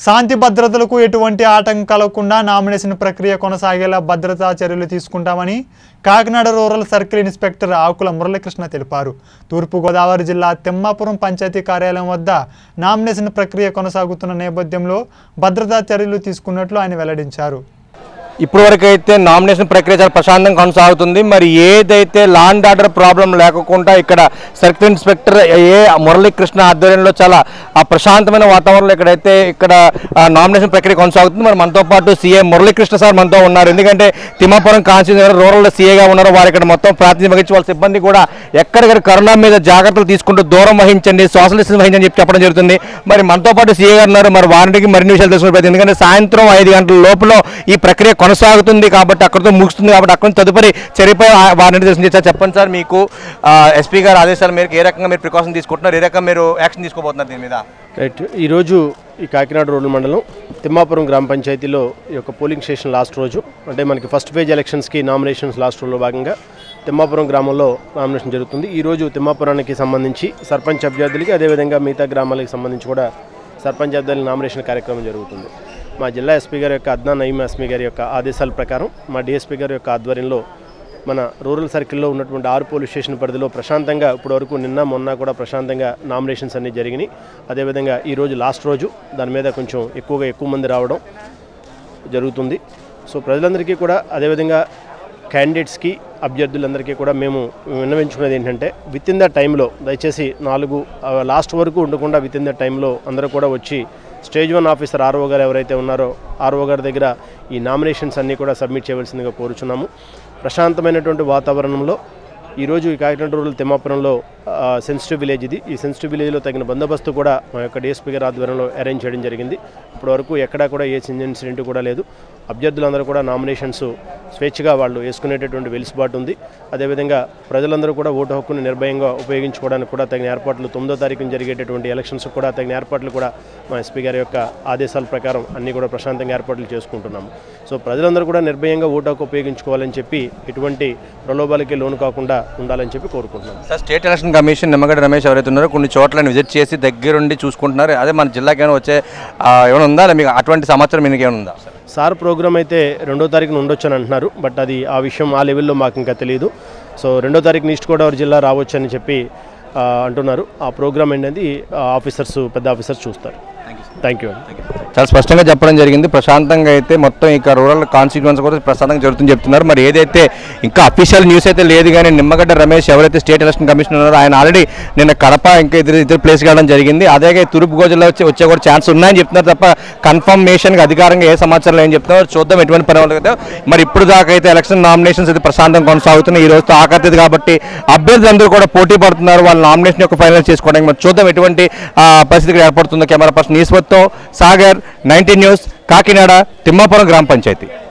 శాంతి భద్రతలకు ఎటువంటి ఆటంకం కలగకుండా నామినేషన్ ప్రక్రియ కొనసాగేలా భద్రతా చర్యలు తీసుకుంటామని Kakinada rural circle inspector Akula Muralikrishna తెలిపారు తూర్పుగోదావరి జిల్లా తిమ్మాపురం పంచాయతీ కార్యాలయం వద్ద నామినేషన్ ప్రక్రియ కొనసాగుతున్న నేపథ్యంలో భద్రతా చర్యలు తీసుకున్నట్లు ఆయన వెల్లడించారు ఇప్పటి వరకు అయితే నామినేషన్ ప్రక్రియ చాలా ప్రశాంతంగా కొనసాగుతుంది మరి ఏదైతే లాండ్ ఆర్డర్ ప్రాబ్లం లేకుండా ఇక్కడ సర్కిల్ ఇన్స్పెక్టర్ ఏ మురళీకృష్ణ ఆధ్వర్యంలో చాలా ఆ ప్రశాంతమైన వాతావరణంలో ఇక్కడైతే ఇక్కడ ఆ, నామినేషన్ ప్రక్రియ కొనసాగుతుంది మరి మనతో పాటు సీఏ మురళీకృష్ణ సార్ మనతో ఉన్నారు ఎందుకంటే తిమ్మాపురం కాన్స్టిట్యూషన్ రూరల్ సీఏగా ఉన్నారు వారు ఇక్కడ మొత్తం ప్రాతినిధ్యం వహించి వాళ్ళ సిబ్బంది కూడా ఎక్కడిక్కడ కరోనా మీద జాగ్రత్తలు తీసుకుంటూ దూరం వహించండి సోషల్ డిస్టెన్స్ వహించండి చెప్పి చెప్పడం జరుగుతుంది మరి మనతో పాటు సీఏ గారు ఉన్నారు మరి వారికి మరిన్ని విషయాలు తెలుసుకునే ప్రయత్నం ఎందుకంటే సాయంత్రం ఐదు గంటల లోపల ఈ ప్రక్రియ కొనసాగుతుంది కాబట్టి అక్కడితో ముగుస్తుంది కాబట్టి అక్కడ నుంచి తదుపరి చర్యపై ఆ- వారిని తెలుసు సార్ చెప్పండి సార్ మీకు ఎస్పీ గారు ఆదేశాల మేరకు ఏ రకంగా మీరు ప్రికాషన్ తీసుకుంటున్నారు ఏ రకంగా మీరు యాక్షన్ తీసుకోబోతున్నారు దీని మీద రైట్ ఈరోజు ఈ కాకినాడ రోడ్డు మండలం తిమ్మాపురం గ్రామ పంచాయతీలో ఈ యొక్క పోలింగ్ స్టేషన్ లాస్ట్ రోజు అంటే మనకి ఫస్ట్ పేజ్ ఎలక్షన్స్కి నామినేషన్స్ లాస్ట్ రోజులో భాగంగా తిమ్మాపురం గ్రామంలో నామినేషన్ జరుగుతుంది ఈరోజు తిమ్మాపురానికి సంబంధించి సర్పంచ్ అభ్యర్థులకి అదేవిధంగా మిగతా గ్రామాలకు సంబంధించి కూడా సర్పంచ్ అభ్యర్థుల నామినేషన్ కార్యక్రమం జరుగుతుంది మా జిల్లా ఎస్పీ గారి యొక్క అద్నా నయీం ఎస్పీ గారి యొక్క ఆదేశాల ప్రకారం మా డిఎస్పీ గారి యొక్క ఆధ్వర్యంలో మన రూరల్ సర్కిల్లో ఉన్నటువంటి ఆరు పోలీస్ స్టేషన్ పరిధిలో ప్రశాంతంగా ఇప్పటివరకు నిన్న మొన్న కూడా ప్రశాంతంగా నామినేషన్స్ అన్నీ జరిగినాయి అదేవిధంగా ఈరోజు లాస్ట్ రోజు దాని మీద కొంచెం ఎక్కువగా ఎక్కువ మంది రావడం జరుగుతుంది సో ప్రజలందరికీ కూడా అదేవిధంగా క్యాండిడేట్స్కి అభ్యర్థులందరికీ కూడా మేము విన్నవించుకునేది ఏంటంటే విత్ ఇన్ ద టైంలో దయచేసి నాలుగు లాస్ట్ వరకు ఉండకుండా విత్ ఇన్ ద టైంలో అందరూ కూడా వచ్చి స్టేజ్ వన్ ఆఫీసర్ ఆర్ఓ గారు ఎవరైతే ఉన్నారో ఆర్ఓ గారి దగ్గర ఈ నామినేషన్స్ అన్నీ కూడా సబ్మిట్ చేయవలసిందిగా కోరుచున్నాము ప్రశాంతమైనటువంటి వాతావరణంలో ఈరోజు ఈ కాకినాడ రూరల్ తిమ్మాపురంలో సెన్సిటివ్ విలేజ్ ఇది ఈ సెన్సిటివ్ విలేజ్లో తగిన బందోబస్తు కూడా మా యొక్క డిఎస్పీ గారి ఆధ్వర్యంలో అరేంజ్ చేయడం జరిగింది ఇప్పటివరకు ఎక్కడా కూడా ఏ ఇన్సిడెంట్ కూడా లేదు అభ్యర్థులందరూ కూడా నామినేషన్స్ స్వేచ్ఛగా వాళ్ళు వేసుకునేటటువంటి వెలుసుబాటు ఉంది అదేవిధంగా ప్రజలందరూ కూడా ఓటు హక్కును నిర్భయంగా ఉపయోగించుకోవడానికి కూడా తగిన ఏర్పాట్లు తొమ్మిదో తారీఖున జరిగేటటువంటి ఎలక్షన్స్ కూడా తగిన ఏర్పాట్లు కూడా మా ఎస్పీ గారి యొక్క ఆదేశాల ప్రకారం అన్నీ కూడా ప్రశాంతంగా ఏర్పాట్లు చేసుకుంటున్నాము సో ప్రజలందరూ కూడా నిర్భయంగా ఓటు హక్కు ఉపయోగించుకోవాలని చెప్పి ఎటువంటి ప్రలోభాలకి లోను కాకుండా ఉండాలని చెప్పి కోరుకుంటున్నాము sir state election commission Nimmagadda Ramesh ఎవరైతే ఉన్నారో కొన్ని చోట్ల విజిట్ చేసి దగ్గరుండి చూసుకుంటున్నారు అదే మన జిల్లాకి ఏమైనా వచ్చే ఆ, ఏమైనా ఉందా లేదా మీకు అటువంటి సమాచారం మీకు ఏమైనా ఉందా సార్ ప్రోగ్రామ్ అయితే రెండో తారీఖున ఉండొచ్చు అని అంటున్నారు బట్ అది ఆ విషయం ఆ లెవెల్లో మాకు ఇంకా తెలియదు సో రెండో తారీఖున ఈస్ట్ గోదావరి జిల్లా రావచ్చు అని చెప్పి ఆ, అంటున్నారు ఆ ప్రోగ్రామ్ ఏంటనేది ఆఫీసర్స్ పెద్ద ఆఫీసర్స్ చూస్తారు థ్యాంక్ యూ అండి చాలా స్పష్టంగా చెప్పడం జరిగింది ప్రశాంతంగా అయితే మొత్తం ఇక రూరల్ కాన్స్టిట్యూన్స్ కూడా ప్రశాంతంగా జరుగుతుందని చెప్తున్నారు మరి ఏదైతే ఇంకా అఫీషియల్ న్యూస్ అయితే లేదు కానీ నిమ్మగడ్డ రమేష్ ఎవరైతే స్టేట్ ఎలక్షన్ కమిషనర్ ఉన్నారో ఆయన ఆల్రెడీ నిన్న కడప ఇంకా ఇద్దరు ఇద్దరు ప్లేస్ కావడం జరిగింది అదే తూర్పు గోజల్లో వచ్చి వచ్చే కూడా ఛాన్స్ ఉన్నాయని చెప్తున్నారు తప్ప కన్ఫర్మేషన్గా అధికారంగా ఏ సమాచారం ఏం చెప్తున్నారు చూద్దాం ఎటువంటి పని అయితే మరి ఇప్పుడు దాకా అయితే ఎలక్షన్ నామినేషన్స్ అయితే ప్రశాంతంగా కొనసాగుతున్నాయి ఈ రోజుతో ఆఖరిది కాబట్టి అభ్యర్థులందరూ కూడా పోటీ పడుతున్నారు వాళ్ళ నామినేషన్ యొక్క ఫైనల్ చేసుకోవడానికి మరి చూద్దాం ఎటువంటి ఆ, పరిస్థితి ఇక్కడ ఏర్పడుతుందో కెమెరా పర్సన్ ఈశ్వర్తో సాగర్ నైన్టీన్ న్యూస్ కాకినాడ తిమ్మాపురం గ్రామ పంచాయతీ